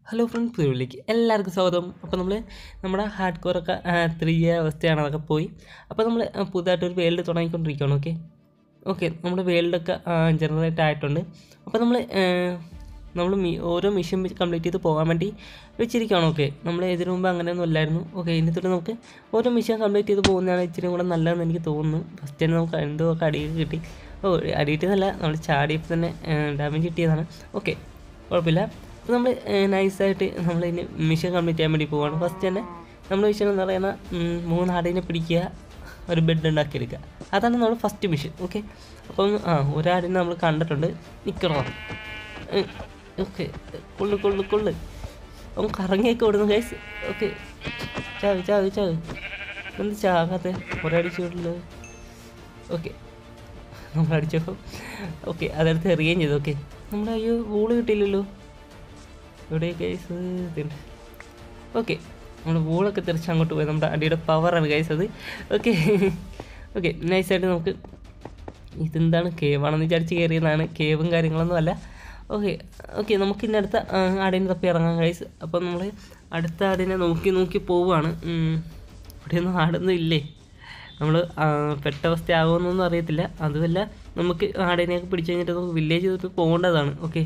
Hello friends പുതിയവിലേക്ക് എല്ലാവർക്കും സ്വാഗതം അപ്പോൾ നമ്മൾ നമ്മുടെ ഹാർഡ് കോറൊക്കെ ത്രീ അവസ്ഥയാണ് അതൊക്കെ പോയി അപ്പോൾ നമ്മൾ പുതുതായിട്ടൊരു വേൾഡ് തുടങ്ങിക്കൊണ്ടിരിക്കുകയാണ് ഓക്കെ ഓക്കെ നമ്മുടെ വേൾഡൊക്കെ ജനറേറ്റ് ആയിട്ടുണ്ട് അപ്പോൾ നമ്മൾ നമ്മൾ ഓരോ മിഷൻ കംപ്ലീറ്റ് ചെയ്ത് പോകാൻ വേണ്ടി വെച്ചിരിക്കുകയാണ് ഓക്കെ നമ്മൾ ഇതിനു മുമ്പ് അങ്ങനെയൊന്നും അല്ലായിരുന്നു ഓക്കെ ഇനി തൊട്ട് നമുക്ക് ഓരോ മിഷൻ കംപ്ലീറ്റ് ചെയ്ത് പോകുന്നതാണ് ഇച്ചിരി കൂടെ നല്ലതെന്ന് എനിക്ക് തോന്നുന്നു ഫസ്റ്റ് തന്നെ നമുക്ക് എന്തോ ഒക്കെ അടിയൊക്കെ കിട്ടി ഓ അടിയിട്ടതല്ല നമ്മൾ ചാടിയപ്പോൾ തന്നെ ഡാമേജ് കിട്ടിയതാണ് ഓക്കെ കുഴപ്പമില്ല അപ്പോൾ നമ്മൾ നൈസായിട്ട് നമ്മൾ ഇനി മിഷൻ കംപ്ലീറ്റ് ചെയ്യാൻ വേണ്ടി പോവാണ് ഫസ്റ്റ് തന്നെ നമ്മൾ മിഷൻ എന്ന് പറയുന്ന ഉം, മൂന്ന് ആടിനെ പിടിക്കുക ഒരു ബെഡ് ഉണ്ടാക്കിയെടുക്കുക അതാണ് നമ്മൾ ഫസ്റ്റ് മിഷൻ ഓക്കെ അപ്പം ആ ഒരാടിനെ നമ്മൾ കണ്ടിട്ടുണ്ട് നിൽക്കണോ ഓക്കെ കൊള്ളു കൊള്ളു കൊള്ളു അവൻ കറങ്ങിയൊക്കെ ഓടുന്നു ഗൈസ് ഓക്കെ ചാവ് ചാവ് ചാവ് എന്ത് ചാകാത്തെ ഒരടിച്ചുള്ളൂ ഓക്കെ നമ്മൾ അടിച്ചപ്പോൾ ഓക്കെ അതെടുത്ത് എറിയുകയും ചെയ്തു ഓക്കെ നമ്മുടെ അയ്യോ ബോള് കിട്ടിയില്ലല്ലോ എവിടെ ഗൈസ് ഇതുണ്ട് ഓക്കെ നമ്മുടെ ബോളൊക്കെ തെറിച്ച് അങ്ങോട്ട് പോയി നമ്മുടെ അടിയുടെ പവറാണ് ഗൈസ് അത് ഓക്കെ ഓക്കെ നൈസായിട്ട് നമുക്ക് ഇതെന്താണ് കേവാണെന്ന് വിചാരിച്ച് കയറിയതാണ് കേവും കാര്യങ്ങളൊന്നും അല്ല ഓക്കെ ഓക്കെ നമുക്ക് ഇനി അടുത്ത ആ, ആടിനെ തപ്പി ഇറങ്ങാം ഗൈസ് അപ്പം നമ്മൾ അടുത്ത ആടിനെ നോക്കി നോക്കി പോവുകയാണ് ഉം. ഇവിടെയൊന്നും ആടൊന്നും ഇല്ലേ നമ്മൾ പെട്ട അവസ്ഥ ആകുമെന്നൊന്നും അറിയത്തില്ല അതുമല്ല നമുക്ക് ആടിനെയൊക്കെ പിടിച്ചു കഴിഞ്ഞിട്ട് നമുക്ക് വില്ലേജ് തൊട്ട് പോകേണ്ടതാണ് ഓക്കെ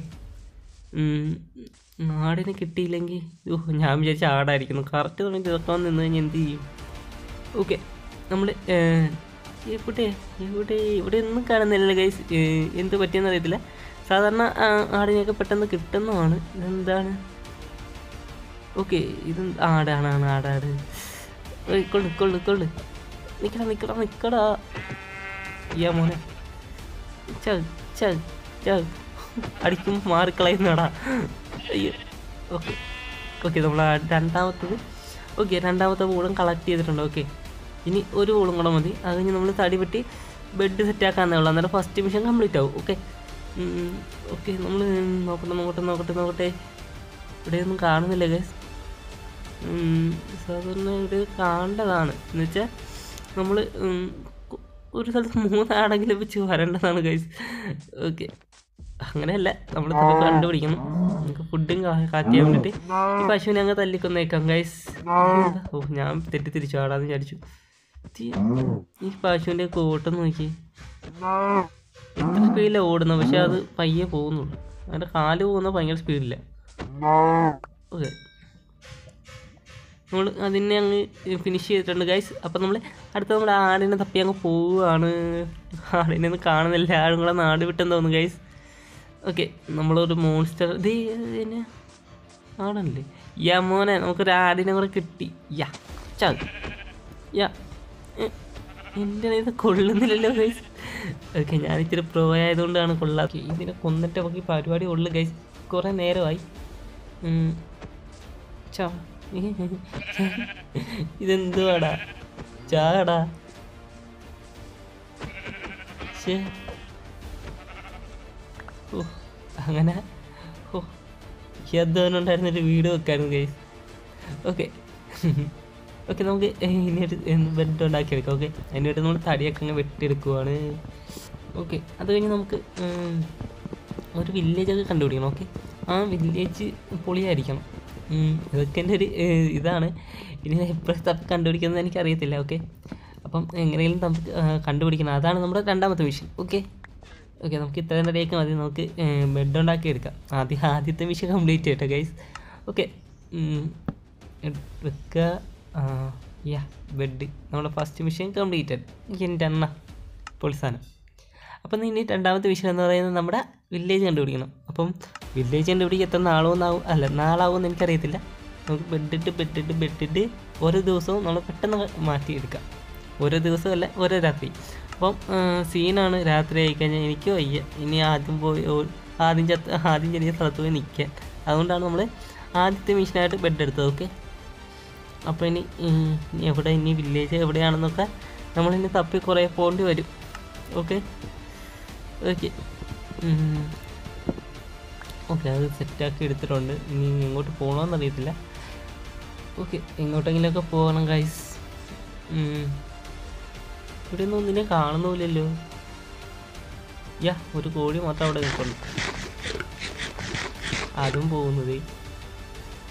ആടിനെ കിട്ടിയില്ലെങ്കിൽ ഓ ഞാൻ വിചാരിച്ച ആടായിരിക്കുന്നു കറക്റ്റ് തുടങ്ങി തീർക്കാൻ നിന്ന് കഴിഞ്ഞാൽ എന്ത് ചെയ്യും ഓക്കെ നമ്മൾ എവിടെ എവിടെ ഇവിടെ ഒന്നും കാണുന്നില്ല ഗൈസ് എന്ത് പറ്റിയെന്ന് അറിയത്തില്ല സാധാരണ ആ, ആടിനെയൊക്കെ പെട്ടെന്ന് കിട്ടുന്നതാണ് ഇതെന്താണ് ഓക്കെ ഇത് ആടാണ് ആണ് ആടാട് ഏയ് കൊള്ളു കൊള്ളു കൊള്ളു നിക്കടാ നിക്കടാ നിക്കടാ യാ മോനെ ച ച ച അടിക്കും മാറിക്കളയുന്നടാ അയ്യോ ഓക്കെ ഓക്കെ നമ്മൾ രണ്ടാമത്തത് ഓക്കെ രണ്ടാമത്തെ ബോളും കളക്ട് ചെയ്തിട്ടുണ്ട് ഓക്കെ ഇനി ഒരു ബോളും കൂടെ മതി അത് കഴിഞ്ഞ് നമ്മൾ തടി വെട്ടി ബെഡ് സെറ്റാക്കാന്നേ ഉള്ളൂ അന്നേരം ഫസ്റ്റ് മിഷൻ കംപ്ലീറ്റ് ആവും ഓക്കെ ഓക്കെ നമ്മൾ നോക്കട്ടെ നോക്കട്ടെ നോക്കട്ടെ നോക്കട്ടെ ഇവിടെയൊന്നും കാണുന്നില്ല ഗൈസ് സാധാരണ ഇവിടെ കാണേണ്ടതാണ് എന്ന് വെച്ചാൽ നമ്മൾ ഒരു സ്ഥലത്ത് മൂന്നാണെങ്കിലും വെച്ച് വരേണ്ടതാണ് ഗൈസ് ഓക്കെ അങ്ങനെയല്ല നമ്മൾ കണ്ടുപിടിക്കണം നമുക്ക് ഫുഡും കാറ്റ് ചെയ്യാൻ വേണ്ടിയിട്ട് ഈ പശുവിനെ അങ്ങ് തല്ലിക്കൊന്നേക്കാം ഗൈസ് ഓ ഞാൻ തെറ്റിത്തിരിച്ചു ആടാന്ന് വിചാരിച്ചു ഈ- ഈ പശുവിൻ്റെ കോട്ടം നോക്കി എത്ര സ്പീഡിലാണ് ഓടുന്നത് പക്ഷെ അത് പയ്യെ പോകുന്നുള്ളൂ അതിൻ്റെ കാല് പോകുന്ന ഭയങ്കര സ്പീഡില്ല ഓക്കെ നമ്മൾ അതിനെ അങ്ങ് ഫിനിഷ് ചെയ്തിട്ടുണ്ട് ഗൈസ് അപ്പം നമ്മൾ അടുത്ത നമ്മുടെ ആടിനെ തപ്പി അങ്ങ് പോവുകയാണ് ആടിനെ ഒന്നും കാണുന്നില്ല ആടും കൂടെ നാട് വിട്ടെന്ന് തോന്നുന്നു ഗൈസ് ഓക്കെ നമ്മളൊരു മോൺസ്റ്റർ ഇത് ഇതിന് ആടല്ലേ യാ മോനെ നമുക്കൊരു ആടിനെ കൂടെ കിട്ടി യാ ചാ യാ എ, എൻ്റെ ഇത് കൊള്ളുന്നില്ലല്ലോ ഗൈസ് ഓക്കെ ഞാൻ ഇച്ചിരി പ്രോ ആയതുകൊണ്ടാണ് കൊള്ളാത്ത ഇതിനെ കൊന്നിട്ട് നമുക്ക് ഈ പരിപാടി ഉള്ളു ഗൈസ് കുറേ നേരമായി ഉം. ചാ ഇതെന്തുവാടാ ചാടാ ശേ ഓ അങ്ങനെ ഓ യദ്വനുണ്ടായിരുന്നൊരു വീട് വെക്കായിരുന്നു ഗൈസ് ഓക്കെ ഓക്കെ നമുക്ക് ഇനി ഒരു ബെഡ് ഉണ്ടാക്കിയെടുക്കാം ഓക്കെ അതിന് വേണ്ടി നമ്മൾ തടിയൊക്കെ അങ്ങ് വെട്ടിയെടുക്കുവാണ് ഓക്കെ അത് കഴിഞ്ഞ് നമുക്ക് ഉം, ഒരു വില്ലേജൊക്കെ കണ്ടുപിടിക്കണം ഓക്കെ ആ വില്ലേജ് പൊളിയായിരിക്കണം ഉം, ഇതൊക്കെ എൻ്റെ ഒരു ഏഹ്, ഇതാണ് ഇനി എപ്പോഴും തപ്പി കണ്ടുപിടിക്കുന്നത് എനിക്കറിയത്തില്ല ഓക്കെ അപ്പം എങ്ങനെയെങ്കിലും നമുക്ക് ആ, കണ്ടുപിടിക്കണം അതാണ് നമ്മുടെ രണ്ടാമത്തെ വിഷയം ഓക്കെ ഓക്കെ നമുക്ക് ഇത്രയും നേരമൊക്കെ മതി നമുക്ക് ബെഡ് ഉണ്ടാക്കി എടുക്കാം ആദ്യം ആദ്യത്തെ മിഷൻ കംപ്ലീറ്റ് ചെയ്യട്ടെ ഗൈസ് ഓക്കെ വെക്കുക യാ ബെഡ് നമ്മുടെ ഫസ്റ്റ് മിഷൻ കംപ്ലീറ്റഡ് എൻ്റെ എണ്ണ പൊളിസാനം അപ്പം ഇനി രണ്ടാമത്തെ വിഷയം എന്ന് പറയുന്നത് നമ്മുടെ വില്ലേജ് കണ്ടുപിടിക്കണം അപ്പം വില്ലേജ് കണ്ടുപിടിക്കാൻ എത്ര നാളോന്നാവും അല്ല നാളാവുമെന്ന് എനിക്കറിയത്തില്ല നമുക്ക് ബെഡിട്ട് ബെഡിട്ട് ബെഡിട്ട് ഓരോ ദിവസവും നമ്മൾ പെട്ടെന്ന് മാറ്റിയെടുക്കാം ഓരോ ദിവസവും അല്ല ഓരോ രാത്രി അപ്പം ആ, സീനാണ് രാത്രി ആയിക്കഴിഞ്ഞാൽ എനിക്ക് വയ്യ ഇനി ആദ്യം പോയി ഓ- ആദ്യം ചത്ത് ആദ്യം ചെറിയ സ്ഥലത്ത് പോയി നിൽക്കാൻ അതുകൊണ്ടാണ് നമ്മൾ ആദ്യത്തെ മിഷനായിട്ട് ബെഡ് എടുത്തത് ഓക്കെ അപ്പോൾ ഇനി ഉം, ഇനി എവിടെ ഇനി വില്ലേജ് എവിടെയാണെന്നൊക്കെ നമ്മളിനി തപ്പി കുറേ പോകേണ്ടി വരും ഓക്കെ ഓക്കെ ഓക്കെ അത് സെറ്റാക്കി എടുത്തിട്ടുണ്ട് ഇനി എങ്ങോട്ട് പോകണമെന്ന് അറിയത്തില്ല ഓക്കെ എങ്ങോട്ടെങ്കിലുമൊക്കെ പോകണം ഗൈസ് ഇവിടെ ഒന്നും ഒന്നിനെ കാണുന്നില്ലല്ലോ യാ ഒരു കോഴി മാത്രം അവിടെ നിൽക്കുന്നു അതും പോകുന്നത്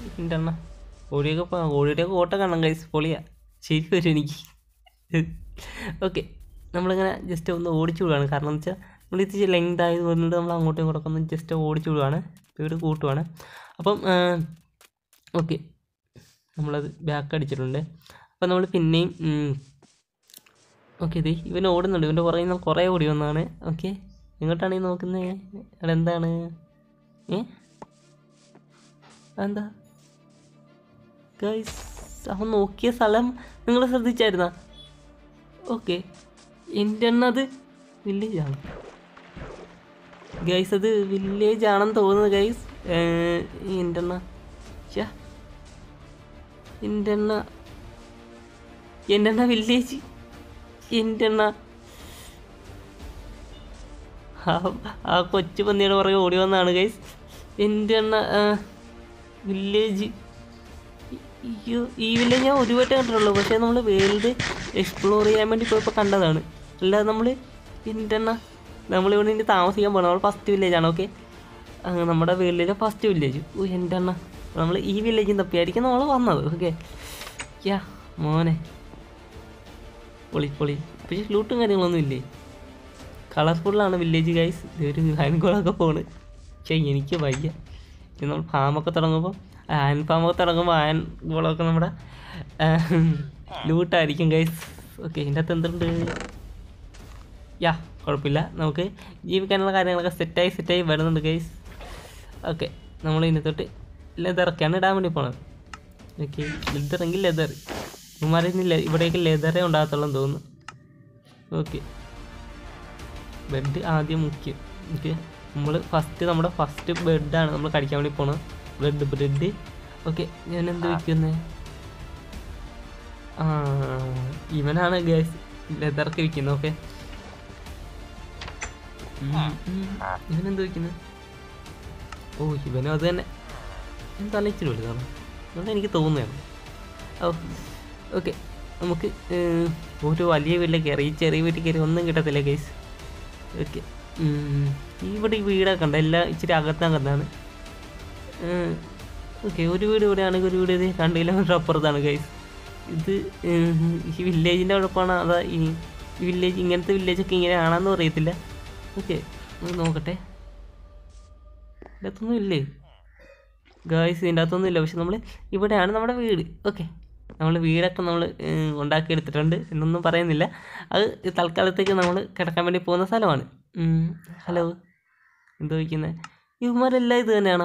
എൻ്റെ അണ്ണ കോഴിയൊക്കെ പോ- കോഴിയുടെയൊക്കെ ഓട്ടം കാണാം കൈസ് പൊളിയാ ശരി വരും എനിക്ക് ഓക്കെ നമ്മളിങ്ങനെ ജസ്റ്റ് ഒന്ന് ഓടിച്ചു വിടുകയാണ് കാരണം എന്ന് വെച്ചാൽ നമ്മൾ ഇത്തിരി ലെങ്ത് ആയതുകൊണ്ട് നമ്മൾ അങ്ങോട്ടും ഇങ്ങോട്ടൊക്കെ ഒന്ന് ജസ്റ്റ് ഓടിച്ചു വിടുകയാണ് സ്പീഡ് കൂട്ടുവാണ് അപ്പം ഓക്കെ നമ്മളത് ബാക്ക് അടിച്ചിട്ടുണ്ട് അപ്പം നമ്മൾ പിന്നെയും ഓക്കെ ഇത് ഇവൻ ഓടുന്നുണ്ട് ഇവൻ്റെ പുറകിൽ നിന്ന് കുറേ ഓടി വന്നതാണ് ഓക്കെ എങ്ങോട്ടാണ് ഈ നോക്കുന്നത് അവിടെ എന്താണ് ഏ എന്താ ഗൈസ് അവൻ നോക്കിയ സ്ഥലം നിങ്ങൾ ശ്രദ്ധിച്ചായിരുന്ന ഓക്കെ എൻ്റെ എണ്ണ അത് വില്ലേജ് ആണ് ഗൈസ് അത് വില്ലേജ് ആണെന്ന് തോന്നുന്നു ഗൈസ് എൻ്റെ എണ്ണ ശ്ശെ. എൻ്റെ എണ്ണ എൻ്റെ എണ്ണ വില്ലേജ് എൻ്റെ എണ്ണ ആ ആ കൊച്ചു പന്നിയുടെ പുറകെ ഓടി വന്നതാണ് ഗൈസ് എൻ്റെ എണ്ണ വില്ലേജ് അയ്യോ ഈ വില്ലേജ് ഞാൻ ഒരു വട്ടം കണ്ടിട്ടുള്ളൂ പക്ഷേ നമ്മൾ വേൾഡ് എക്സ്പ്ലോർ ചെയ്യാൻ വേണ്ടി പോയപ്പോൾ കണ്ടതാണ് അല്ലാതെ നമ്മൾ എൻ്റെ എണ്ണ നമ്മളിവിടെ ഇനി താമസിക്കാൻ പോകണം നമ്മൾ ഫസ്റ്റ് വില്ലേജാണ് ഓക്കെ നമ്മുടെ വേൾഡിലെ ഫസ്റ്റ് വില്ലേജ് ഓ എൻ്റെ എണ്ണ നമ്മൾ ഈ വില്ലേജിൽ തപ്പിയായിരിക്കും നമ്മൾ വന്നത് ഓക്കെ യാ മോനെ പൊളി പൊളി പക്ഷേ ലൂട്ടും കാര്യങ്ങളൊന്നും ഇല്ലേ കളർഫുള്ളാണ് വില്ലേജ് ഗൈസ് ഒരു ഹാൻഗോളൊക്കെ പോണ് പക്ഷേ എനിക്ക് വയ്യ ഇനി നമ്മൾ ഫാമൊക്കെ തുടങ്ങുമ്പോൾ ആൻ ഫാമൊക്കെ തുടങ്ങുമ്പോൾ ആൻ ഗോളൊക്കെ നമ്മുടെ ലൂട്ടായിരിക്കും ഗൈസ് ഓക്കെ ഇതിൻ്റെ അകത്ത് എന്തുണ്ട് യാ കുഴപ്പമില്ല നമുക്ക് ജീവിക്കാനുള്ള കാര്യങ്ങളൊക്കെ സെറ്റായി സെറ്റായി വരുന്നുണ്ട് ഗൈസ് ഓക്കെ നമ്മൾ ഇതിനകത്തോട്ട് ലെതറൊക്കെയാണ് ഇടാൻ വേണ്ടി പോണത് ഓക്കെ ലെതറെങ്കിൽ ലെതർ ഇവന്മാരിൽ ഇവിടേക്ക് ലെതറേ ഉണ്ടാകത്തുള്ളൂ എന്ന് തോന്നുന്നു ഓക്കെ ബെഡ് ആദ്യം മുഖ്യം ഓക്കെ നമ്മൾ ഫസ്റ്റ് നമ്മുടെ ഫസ്റ്റ് ബെഡാണ് നമ്മൾ കഴിക്കാൻ വേണ്ടി പോണത് ബ്രെഡ് ബ്രെഡ് ഓക്കെ ഞാൻ എന്ത് വിൽക്കുന്നത് ആ ഇവനാണ് ഗ്യാസ് ലെതർക്ക് വിൽക്കുന്നത് ഓക്കെ ഇവനെന്ത് വിൽക്കുന്നത് ഓ ഇവനും അത് തന്നെ എന്തായാലും ഇച്ചിരി വലുതാണ് അതാണ് എനിക്ക് തോന്നുകയാണ് ഓ ഓക്കെ നമുക്ക് ഏർ, ഒരു വലിയ വീട്ടിൽ കയറി ഈ ചെറിയ വീട്ടിൽ കയറി ഒന്നും കിട്ടത്തില്ല ഗൈസ് ഓക്കെ ഇവിടെ ഈ വീടൊക്കെ ഉണ്ട് എല്ലാം ഇച്ചിരി അകത്തകത്താണ് ഓക്കെ ഒരു വീട് ഇവിടെ ആണെങ്കിൽ ഒരു വീട് ഇത് രണ്ട് കിലോമീറ്റർ അപ്പുറത്താണ് ഗൈസ് ഇത് ഏർ, ഈ വില്ലേജിൻ്റെ കുഴപ്പമാണ് അതാ ഈ ഈ വില്ലേജ് ഇങ്ങനത്തെ വില്ലേജൊക്കെ ഇങ്ങനെയാണെന്ന് അറിയത്തില്ല ഓക്കെ നോക്കട്ടെ ഇതിനകത്തൊന്നും ഇല്ലേ ഗായ്സ് ഇതിൻ്റെ അകത്തൊന്നും ഇല്ല പക്ഷെ നമ്മൾ ഇവിടെയാണ് നമ്മുടെ വീട് ഓക്കെ നമ്മൾ വീടൊക്കെ നമ്മൾ ഉണ്ടാക്കിയെടുത്തിട്ടുണ്ട് എന്നൊന്നും പറയുന്നില്ല അത് തൽക്കാലത്തേക്ക് നമ്മൾ കിടക്കാൻ വേണ്ടി പോകുന്ന സ്ഥലമാണ് ഉം, ഹലോ എന്തോ വയ്ക്കുന്നത് ഇവന്മാരെല്ലാം ഇത് തന്നെയാണോ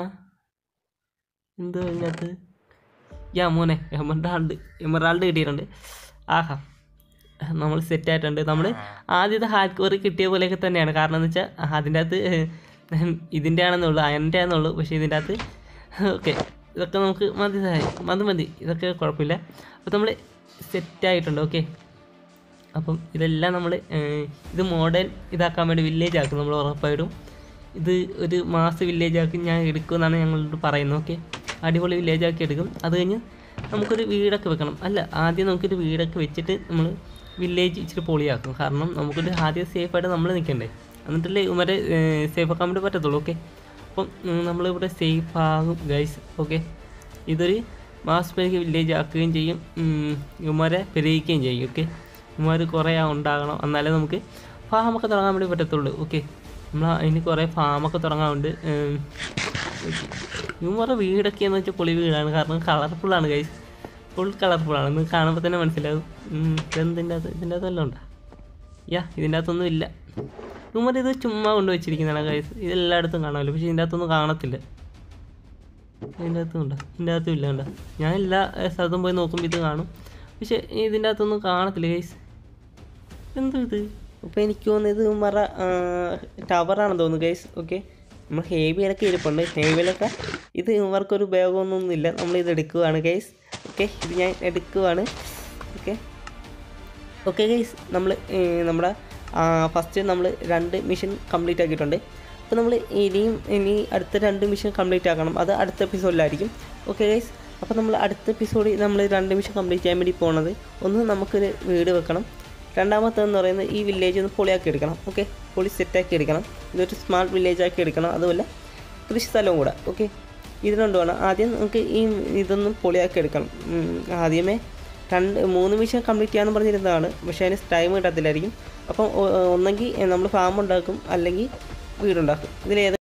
എന്തോ ഇതിനകത്ത് യാ മോനെ എമറാൾഡ് എമറാൾഡ് കിട്ടിയിട്ടുണ്ട് ആഹാ നമ്മൾ സെറ്റ് ആയിട്ടുണ്ട് നമ്മൾ ആദ്യത്തെ ഹാർഡ് കോറി കിട്ടിയ പോലെയൊക്കെ തന്നെയാണ് കാരണം എന്ന് വെച്ചാൽ അതിൻ്റെ അകത്ത് ഇതിൻ്റെ ആണെന്നുള്ളൂ അയൻ്റെ ആണെന്നുള്ളൂ പക്ഷേ ഇതിൻ്റെ അകത്ത് ഓക്കെ ഇതൊക്കെ നമുക്ക് മതി സഹായി മതി മതി ഇതൊക്കെ കുഴപ്പമില്ല അപ്പോൾ നമ്മൾ സെറ്റായിട്ടുണ്ട് ഓക്കെ അപ്പം ഇതെല്ലാം നമ്മൾ ഇത് മോഡേൺ ഇതാക്കാൻ വേണ്ടി വില്ലേജ് ആക്കും നമ്മൾ ഉറപ്പായിട്ടും ഇത് ഒരു മാസ് വില്ലേജ് ആക്കി ഞാൻ എടുക്കുമെന്നാണ് ഞങ്ങളോട് പറയുന്നത് ഓക്കെ അടിപൊളി വില്ലേജ് ആക്കി എടുക്കും അത് കഴിഞ്ഞ് നമുക്കൊരു വീടൊക്കെ വെക്കണം അല്ല ആദ്യം നമുക്കൊരു വീടൊക്കെ വെച്ചിട്ട് നമ്മൾ വില്ലേജ് ഇച്ചിരി പൊളിയാക്കും കാരണം നമുക്കൊരു ആദ്യം സേഫായിട്ട് നമ്മൾ നിൽക്കണ്ടേ എന്നിട്ടല്ലേ ഇവരെ സേഫ് ആക്കാൻ വേണ്ടി പറ്റത്തുള്ളൂ ഓക്കെ അപ്പം ഉം, നമ്മളിവിടെ സേഫ് ആകും ഗൈസ് ഓക്കെ ഇതൊരു മാസ് പേർക്ക് വില്ലേജ് ആക്കുകയും ചെയ്യും ഉം, ഇവന്മാരെ പെരുകിക്കുകയും ചെയ്യും ഓക്കെ ഇവന്മാർ കുറേ ഉണ്ടാകണം എന്നാലേ നമുക്ക് ഫാമൊക്കെ തുടങ്ങാൻ വേണ്ടി പറ്റത്തുള്ളൂ ഓക്കെ നമ്മൾ അതിന് കുറേ ഫാമൊക്കെ തുടങ്ങാറുണ്ട് ഇവന്മാരുടെ വീടൊക്കെ എന്ന് വെച്ചാൽ പൊളി വീടാണ് കാരണം കളർഫുള്ളാണ് ഗൈസ് ഫുൾ കളർഫുള്ളാണ് നിങ്ങൾക്ക് കാണുമ്പോൾ തന്നെ മനസ്സിലാവും ഉം, ഇതെന്തിൻ്റെ അകത്ത് ഇതിൻ്റെ അകത്ത് വല്ലതും ഉണ്ടോ യാ ഇതിൻ്റെ അകത്തൊന്നും ഇല്ല ഇവന്മാർ ഇത് ചുമ്മാ കൊണ്ട് വെച്ചിരിക്കുന്നതാണ് ഗൈസ് ഇതെല്ലായിടത്തും കാണാമല്ലോ പക്ഷേ ഇതിൻ്റെ അകത്തൊന്നും കാണത്തില്ല ഇതിൻ്റെ അകത്തും ഉണ്ടോ ഇതിൻ്റെ അകത്തും ഇല്ല ഉണ്ടോ ഞാൻ എല്ലാ ഏർ, സ്ഥലത്തും പോയി നോക്കുമ്പോൾ ഇത് കാണും പക്ഷേ ഇതിൻ്റെ അകത്തൊന്നും കാണത്തില്ല ഗൈസ് എന്തോ ഇത് അപ്പോൾ എനിക്ക് തോന്നുന്നത് ഇത് മറ ടവറാണെന്ന് തോന്നുന്നു ഗൈസ് ഓക്കെ നമ്മൾ ഹേവിയിലൊക്കെ ഇരിപ്പുണ്ട് ഹേവിയിലൊക്കെ ഇത് ഇവർക്കൊരു ഉപയോഗമൊന്നും ഇല്ല നമ്മളിത് എടുക്കുകയാണ് ഗൈസ് ഓക്കെ ഇത് ഞാൻ എടുക്കുകയാണ് ഓക്കെ ഓക്കെ ഗൈസ് നമ്മൾ നമ്മുടെ ഫസ്റ്റ് നമ്മൾ രണ്ട് മിഷൻ കംപ്ലീറ്റ് ആക്കിയിട്ടുണ്ട് അപ്പോൾ നമ്മൾ ഇനിയും ഇനി അടുത്ത രണ്ട് മിഷൻ കംപ്ലീറ്റ് ആക്കണം അത് അടുത്ത എപ്പിസോഡിലായിരിക്കും ഓക്കെ ഗൈസ് അപ്പോൾ നമ്മൾ അടുത്ത എപ്പിസോഡിൽ നമ്മൾ രണ്ട് മിഷൻ കംപ്ലീറ്റ് ചെയ്യാൻ വേണ്ടി പോണത് ഒന്ന് നമുക്കൊരു വീട് വെക്കണം രണ്ടാമത്തേന്ന് പറയുന്നത് ഈ വില്ലേജ് ഒന്ന് പൊളിയാക്കി എടുക്കണം ഓക്കെ പൊളി സെറ്റാക്കി എടുക്കണം ഇതൊരു സ്മാർട്ട് വില്ലേജ് ആക്കി എടുക്കണം അതുപോലെ കൃഷി സ്ഥലവും കൂടെ ഓക്കെ ഇതിനുണ്ട് വേണം ആദ്യം നമുക്ക് ഈ ഇതൊന്നും പൊളിയാക്കി എടുക്കണം ഉം, ആദ്യമേ രണ്ട് മൂന്ന് മിഷൻ കംപ്ലീറ്റ് ചെയ്യാമെന്ന് പറഞ്ഞിരുന്നതാണ് പക്ഷേ അതിന് ടൈം കിട്ടത്തില്ലായിരിക്കും അപ്പം ഒ- ഒന്നെങ്കിൽ നമ്മൾ ഫാം ഉണ്ടാക്കും അല്ലെങ്കിൽ വീടുണ്ടാക്കും ഇതിലേത്